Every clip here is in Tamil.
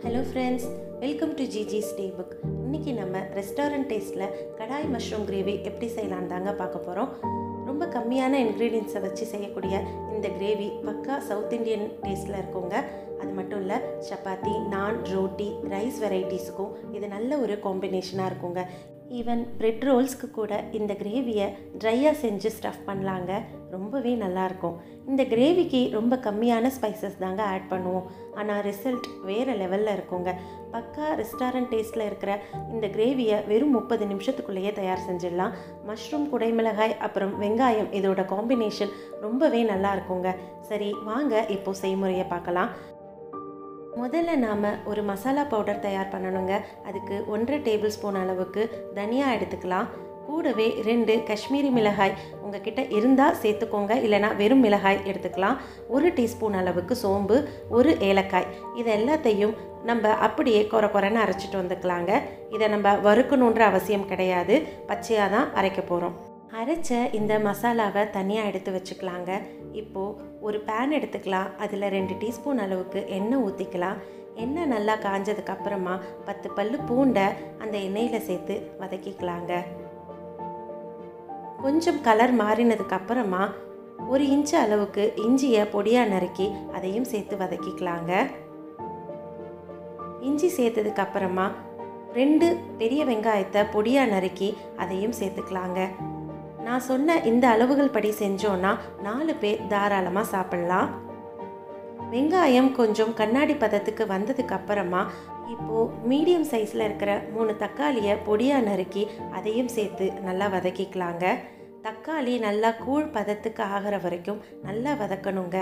hello friends welcome to GG stay book இன்றைக்கி நம்ம ரெஸ்டாரண்ட் டேஸ்ட்டில் கடாய் மஷ்ரூம் கிரேவி எப்படி செய்யலான்னு தாங்க பார்க்க போகிறோம் ரொம்ப கம்மியான இன்க்ரீடியன்ஸை வச்சு செய்யக்கூடிய இந்த கிரேவி பக்கா சவுத் இந்தியன் டேஸ்ட்டில் இருக்குங்க அது மட்டும் இல்லை சப்பாத்தி நான் ரோட்டி ரைஸ் வெரைட்டிஸுக்கும் இது நல்ல ஒரு காம்பினேஷனாக இருக்குங்க ஈவன் பிரெட் ரோல்ஸ்க்கு கூட இந்த கிரேவியை ட்ரையாக செஞ்சு ஸ்டஃப் பண்ணலாங்க ரொம்பவே நல்லாயிருக்கும் இந்த கிரேவிக்கு ரொம்ப கம்மியான ஸ்பைசஸ் தாங்க ஆட் பண்ணுவோம் ஆனால் ரிசல்ட் வேறு லெவலில் இருக்குங்க பக்கா ரெஸ்டாரண்ட் டேஸ்ட்டில் இருக்கிற இந்த கிரேவியை வெறும் முப்பது நிமிஷத்துக்குள்ளேயே தயார் செஞ்சிடலாம் மஷ்ரூம் குடைமிளகாய் அப்புறம் வெங்காயம் இதோட காம்பினேஷன் ரொம்பவே நல்லா இருக்குங்க சரி வாங்க இப்போது செய்முறையை பார்க்கலாம் முதல்ல நாம் ஒரு மசாலா பவுடர் தயார் பண்ணணுங்க அதுக்கு ஒன்றரை டேபிள் ஸ்பூன் அளவுக்கு தனியா எடுத்துக்கலாம் கூடவே ரெண்டு காஷ்மீரி மிளகாய் உங்ககிட்ட இருந்தால் சேர்த்துக்கோங்க இல்லைனா வெறும் மிளகாய் எடுத்துக்கலாம் ஒரு டீஸ்பூன் அளவுக்கு சோம்பு ஒரு ஏலக்காய் இது எல்லாத்தையும் நம்ம அப்படியே குறை குறைன்னு அரைச்சிட்டு வந்துக்கலாங்க இதை நம்ம வறுக்கணுன்ற அவசியம் கிடையாது பச்சையாக தான் அரைக்க போகிறோம் அரைச்ச இந்த மசாலாவை தனியாக எடுத்து வச்சுக்கலாங்க இப்போது ஒரு பேன் எடுத்துக்கலாம் அதில் ரெண்டு டீஸ்பூன் அளவுக்கு எண்ணெய் ஊற்றிக்கலாம் எண்ணெய் நல்லா காஞ்சதுக்கு அப்புறமா பத்து பல்லு பூண்டை அந்த எண்ணெயில் சேர்த்து வதக்கிக்கலாங்க கொஞ்சம் கலர் மாறினதுக்கு அப்புறமா ஒரு இன்ச்சு அளவுக்கு இஞ்சியை பொடியாக நறுக்கி அதையும் சேர்த்து வதக்கிக்கலாங்க இஞ்சி சேர்த்ததுக்கு அப்புறமா ரெண்டு பெரிய வெங்காயத்தை பொடியாக நறுக்கி அதையும் சேர்த்துக்கலாங்க நான் சொன்ன இந்த அளவுகள் படி செஞ்சோன்னா நாலு பேர் தாராளமாக சாப்பிட்லாம் வெங்காயம் கொஞ்சம் கண்ணாடி பதத்துக்கு வந்ததுக்கு அப்புறமா இப்போது மீடியம் சைஸில் இருக்கிற மூணு தக்காளியை பொடியாக நறுக்கி அதையும் சேர்த்து நல்லா வதக்கிக்கலாங்க தக்காளி நல்லா கூழ் பதத்துக்கு ஆகிற வரைக்கும் நல்லா வதக்கணுங்க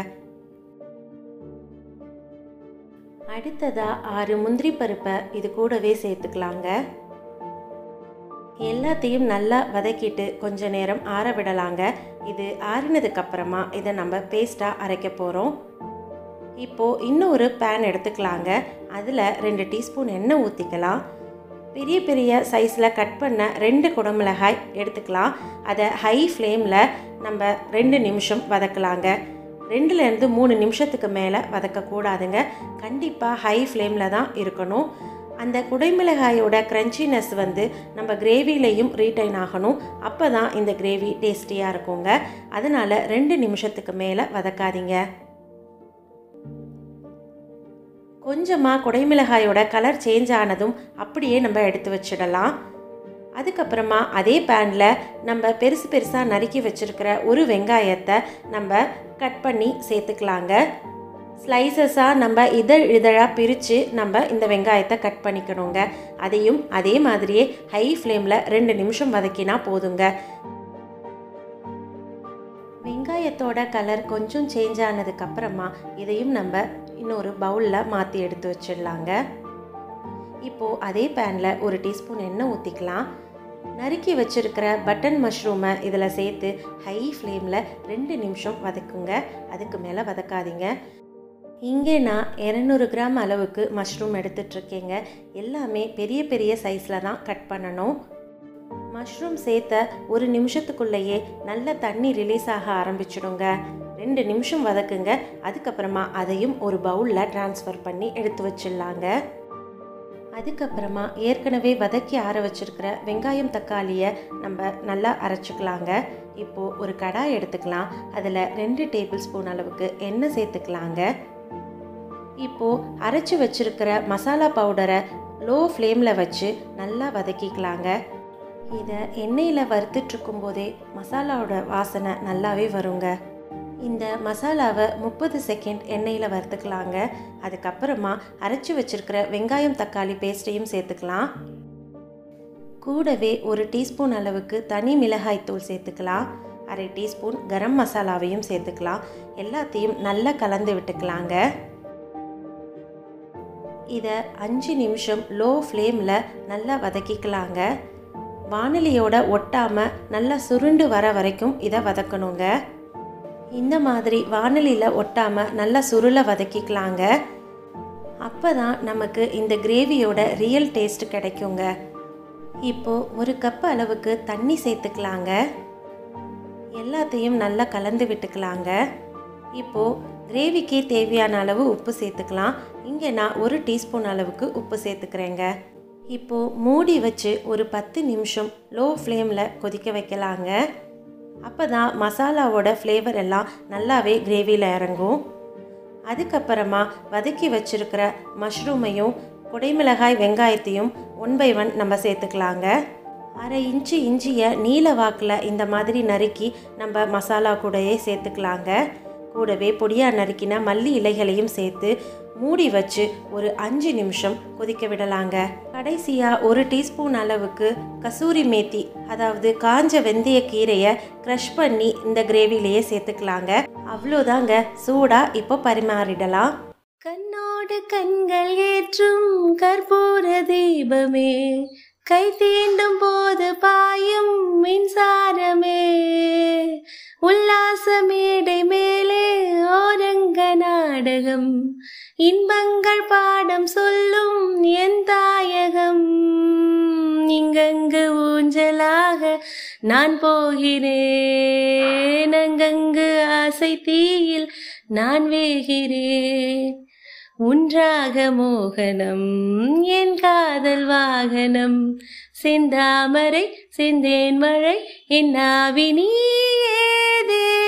அடுத்ததாக ஆறு முந்திரி பருப்பை இது கூடவே சேர்த்துக்கலாங்க எல்லாத்தையும் நல்லா வதக்கிட்டு கொஞ்ச நேரம் ஆற விடலாங்க இது ஆறினதுக்கு அப்புறமா இதை நம்ம பேஸ்ட்டாக அரைக்க போகிறோம் இப்போது இன்னொரு பேன் எடுத்துக்கலாங்க அதில் ரெண்டு டீஸ்பூன் எண்ணெய் ஊற்றிக்கலாம் பெரிய பெரிய சைஸில் கட் பண்ண ரெண்டு குடமிளகாய் எடுத்துக்கலாம் அதை ஹை ஃப்ளேமில் நம்ம ரெண்டு நிமிஷம் வதக்கலாங்க ரெண்டுலேருந்து மூணு நிமிஷத்துக்கு மேலே வதக்கக்கூடாதுங்க கண்டிப்பாக ஹை ஃப்ளேமில் தான் இருக்கணும் அந்த குடைமிளகாயோட க்ரன்ச்சினஸ் வந்து நம்ம கிரேவிலையும் ரீட்டைன் ஆகணும் அப்போ தான் இந்த கிரேவி டேஸ்டியாக இருக்குங்க அதனால் ரெண்டு நிமிஷத்துக்கு மேலே வதக்காதீங்க கொஞ்சமாக குடைமிளகாயோட கலர் சேஞ்ச் ஆனதும் அப்படியே நம்ம எடுத்து வச்சிடலாம் அதுக்கப்புறமா அதே பேனில் நம்ம பெருசு பெருசாக நறுக்கி வச்சுருக்கிற ஒரு வெங்காயத்தை நம்ம கட் பண்ணி சேர்த்துக்கலாங்க ஸ்லைசஸாக நம்ம இதழ் இதழாக பிரித்து நம்ம இந்த வெங்காயத்தை கட் பண்ணிக்கணுங்க அதையும் அதே மாதிரியே ஹை ஃப்ளேமில் ரெண்டு நிமிஷம் வதக்கினா போதுங்க வெங்காயத்தோட கலர் கொஞ்சம் சேஞ்ச் ஆனதுக்கப்புறமா இதையும் நம்ம இன்னொரு பவுலில் மாற்றி எடுத்து வச்சிடலாங்க இப்போது அதே பேனில் ஒரு டீஸ்பூன் எண்ணெய் ஊற்றிக்கலாம் நறுக்கி வச்சுருக்கிற பட்டன் மஷ்ரூமை இதில் சேர்த்து ஹை ஃப்ளேமில் ரெண்டு நிமிஷம் வதக்குங்க அதுக்கு மேலே வதக்காதீங்க இங்கே நான் இரநூறு கிராம் அளவுக்கு மஷ்ரூம் எடுத்துட்ருக்கேங்க எல்லாமே பெரிய பெரிய சைஸில் தான் கட் பண்ணணும் மஷ்ரூம் சேர்த்த ஒரு நிமிஷத்துக்குள்ளேயே நல்ல தண்ணி ரிலீஸ் ஆக ஆரம்பிச்சிடுங்க ரெண்டு நிமிஷம் வதக்குங்க அதுக்கப்புறமா அதையும் ஒரு பவுலில் ட்ரான்ஸ்ஃபர் பண்ணி எடுத்து வச்சிடலாங்க அதுக்கப்புறமா ஏற்கனவே வதக்கி ஆற வச்சிருக்கிற வெங்காயம் தக்காளியை நம்ம நல்லா அரைச்சிக்கலாங்க இப்போது ஒரு கடாய் எடுத்துக்கலாம் அதில் ரெண்டு டேபிள் ஸ்பூன் அளவுக்கு எண்ணெய் சேர்த்துக்கலாங்க இப்போது அரைச்சி வச்சிருக்கிற மசாலா பவுடரை லோ ஃப்ளேமில் வச்சு நல்லா வதக்கிக்கலாங்க இதை எண்ணெயில் வறுத்துட்ருக்கும் போதே மசாலாவோட வாசனை நல்லாவே வருங்க இந்த மசாலாவை முப்பது செகண்ட் எண்ணெயில் வறுத்துக்கலாங்க அதுக்கப்புறமா அரைச்சி வச்சுருக்கிற வெங்காயம் தக்காளி பேஸ்ட்டையும் சேர்த்துக்கலாம் கூடவே ஒரு டீஸ்பூன் அளவுக்கு தனி மிளகாய் தூள் சேர்த்துக்கலாம் அரை டீஸ்பூன் கரம் மசாலாவையும் சேர்த்துக்கலாம் எல்லாத்தையும் நல்லா கலந்து விட்டுக்கலாங்க இதை அஞ்சு நிமிஷம் லோ ஃப்ளேமில் நல்லா வதக்கிக்கலாங்க வானிலையோட ஒட்டாமல் நல்லா சுருண்டு வர வரைக்கும் இதை வதக்கணுங்க இந்த மாதிரி வானலியில் ஒட்டாமல் நல்லா சுருளை வதக்கிக்கலாங்க அப்போ தான் நமக்கு இந்த கிரேவியோட ரியல் டேஸ்ட் கிடைக்குங்க இப்போது ஒரு கப் அளவுக்கு தண்ணி சேர்த்துக்கலாங்க எல்லாத்தையும் நல்லா கலந்து விட்டுக்கலாங்க இப்போது கிரேவிக்கு தேவையான அளவு உப்பு சேர்த்துக்கலாம் இங்கே நான் ஒரு டீஸ்பூன் அளவுக்கு உப்பு சேர்த்துக்கிறேங்க இப்போது மூடி வச்சு ஒரு பத்து நிமிஷம் லோ ஃப்ளேமில் கொதிக்க வைக்கலாங்க அப்போ தான் மசாலாவோட ஃப்ளேவர் எல்லாம் நல்லாவே கிரேவியில் இறங்கும் அதுக்கப்புறமா வதக்கி வச்சிருக்கிற மஷ்ரூமையும் குடைமிளகாய் வெங்காயத்தையும் ஒன் பை ஒன் நம்ம சேர்த்துக்கலாங்க அரை இன்ச்சு இஞ்சியை நீல வாக்கில் இந்த மாதிரி நறுக்கி நம்ம மசாலா கூடயே சேர்த்துக்கலாங்க கூடவே பொடியாக நறுக்கின மல்லி இலைகளையும் சேர்த்து மூடி வச்சு ஒரு அஞ்சு நிமிஷம் கொதிக்க விடலாங்க கடைசியாக ஒரு டீஸ்பூன் அளவுக்கு கசூரி மேத்தி அதாவது காஞ்ச வெந்தய கீரையை க்ரஷ் பண்ணி இந்த கிரேவிலேயே சேர்த்துக்கலாங்க அவ்வளோதாங்க சூடாக இப்போ பரிமாறிடலாம் கண்ணோடு கண்கள் ஏற்றும் கற்பூர தீபமே கை தீண்டும் போது பாயும் மின்சாரமே உல்லாச மேடை மேலே ஓரங்க நாடகம் இன்பங்கள் பாடம் சொல்லும் என் தாயகம் இங்கங்கு ஊஞ்சலாக நான் போகிறேன் அங்கங்கு ஆசை தீயில் நான் வேகிறேன் உன்றாக மோகனம் என் காதல் வாகனம் செந்தாமரை செந்தேன் மழை என் நாவினியே